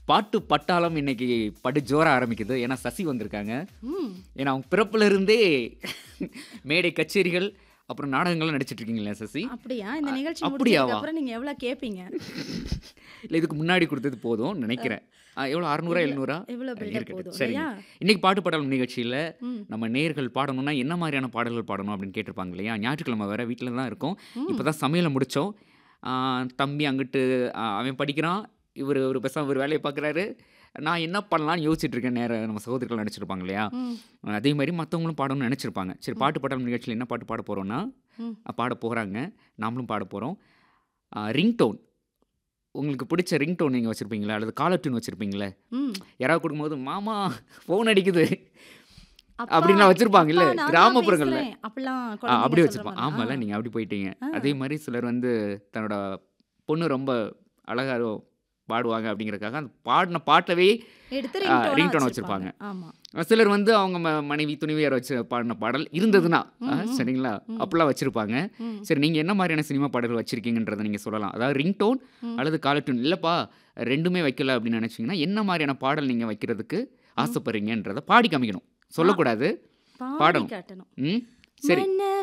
பாட்டு பட்டாளம் இன்னைக்கு படு ஜோர ஆரம்பிக்குது ஏன்னா சசி வந்திருக்காங்க ம் ஏன்னா அவங்க பிறப்புல இருந்தே மேடை கச்சேரிகள் அப்புறம் நாடகங்கள்லாம் நடிச்சிட்டு இருக்கீங்களா சசி அப்படியா இந்த நிகழ்ச்சி அப்படியாவா? முடிச்சதுக்கு அப்புறம் நீங்க எவ்வளவு கேப்பீங்க இல்லை இதுக்கு முன்னாடி கொடுத்தது போதும் நினைக்கிறேன் ஆ, எவ்வளோ அறுநூறா எழுநூறா எவ்வளவு பில்டப் இருக்கட்டும் போதும் சரிங்க இல்லையா இன்னைக்கு பாட்டு பாடல் நிகழ்ச்சியில் ம் நம்ம நேர்கள் பாடணும்னா என்ன மாதிரியான பாடல்கள் பாடணும் அப்படின்னு கேட்டிருப்பாங்க இல்லையா ஞாயிற்றுக்கிழமை வேற வீட்டில் தான் இருக்கோம் இப்போ தான் சமையலை முடித்தோம் தம்பி அங்கிட்டு ஆ, அவன் படிக்கிறான் இவர் ஒரு பெருசாக ஒரு வேலையை பார்க்குறாரு நான் என்ன பண்ணலாம்னு யோசிச்சுட்டு இருக்கேன் நேர நம்ம சகோதரிகள் நடிச்சிருப்பாங்க இல்லையா ம் அதே மாதிரி மற்றவங்களும் பாடணும்னு நினச்சிருப்பாங்க சரி பாட்டு பாடல் நிகழ்ச்சியில் என்ன பாட்டு பாட போகிறோன்னா ம். பாட போகிறாங்க நாமளும் பாட போகிறோம் ரிங்டோன் உங்களுக்கு பிடிச்ச ரிங்டோன் நீங்கள் வச்சுருப்பீங்களா அல்லது காலர் டியூன் வச்சுருப்பீங்களே ம் யாராவது கொடுக்கும்போது மாமா ஃபோன் அடிக்குது அப்பா, அப்படின்லாம் வச்சிருப்பாங்க இல்ல அப்பா, நான் தான் கிராமப்புறங்கள்ல பேசுறேன். அப்படிலாம் ஆ, குழந்தைங்க அப்படி சொல்ற வச்சிருப்பாங்க மாதிரி. ஆமால ஆ. நீங்கள் அப்படி போயிட்டீங்க ஆ. அதே மாதிரி சிலர் வந்து தன்னோட பொண்ணு ரொம்ப அழகா பாடுவாங்க அப்படிங்கறதுக்காக அந்த பாடின பாட்டவே எடுத்து ஆ, ringtone-ஆ ringtone வச்சிருப்பாங்க ஆமா சிலர் வந்து அவங்க ம- மனைவி துணிவியார் வச்சு பாடின பாடல் இருந்ததுன்னா ஆ, ம், ம். சரிங்களா ம். அப்படிலாம் வச்சிருப்பாங்க ம் சரி நீங்கள் என்ன மாதிரியான சினிமா பாடல்கள் வச்சிருக்கீங்கன்றதை நீங்கள் சொல்லலாம் அதாவது ரிங்டோன் ம். அல்லது காலர் டியூன் இல்லைப்பா ரெண்டுமே வைக்கல அப்படின்னு நினச்சிங்கன்னா என்ன மாதிரியான பாடல் நீங்கள் வைக்கிறதுக்கு ஆசைப்படுறீங்கன்றதை பாடி காமிக்கணும் சொல்லக்கூடாது பாடி பாடணும். காட்டணும் ம் சரி மன்னர்